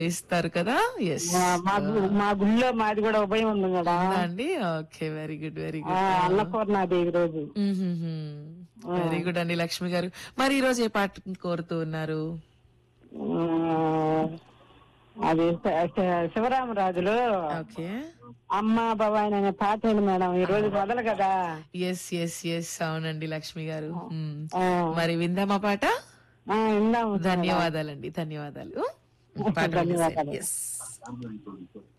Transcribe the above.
ఇస్తారు కదా ఎస్ మా- మా గు- మా గుళ్ళో మాది కూడా ఉభయం ఉంది కదా అండి ఓకే వెరీ గుడ్ వెరీ ఆ, గుడ్ అన్నపూర్ణాదేవి రోజు వెరీ గుడ్ అండి లక్ష్మి గారు మరి ఈ రోజు ఏ పాట కోరుతూ ఉన్నారు ఆ, అది శ- శ- శివరామరాజులు ఓకే అమ్మ భవాని అనే పాట ఏంటి మేడం ఈ రోజు మొదలు కదా ఎస్ ఎస్ ఎస్ అవునండి లక్ష్మి గారు మ్మ్. ఆ, మరి విందామా పాట ఆ, ఇందాము ధన్యవాదాలండి ధన్యవాదాలు పాట ధన్యవాదాలు. ఎస్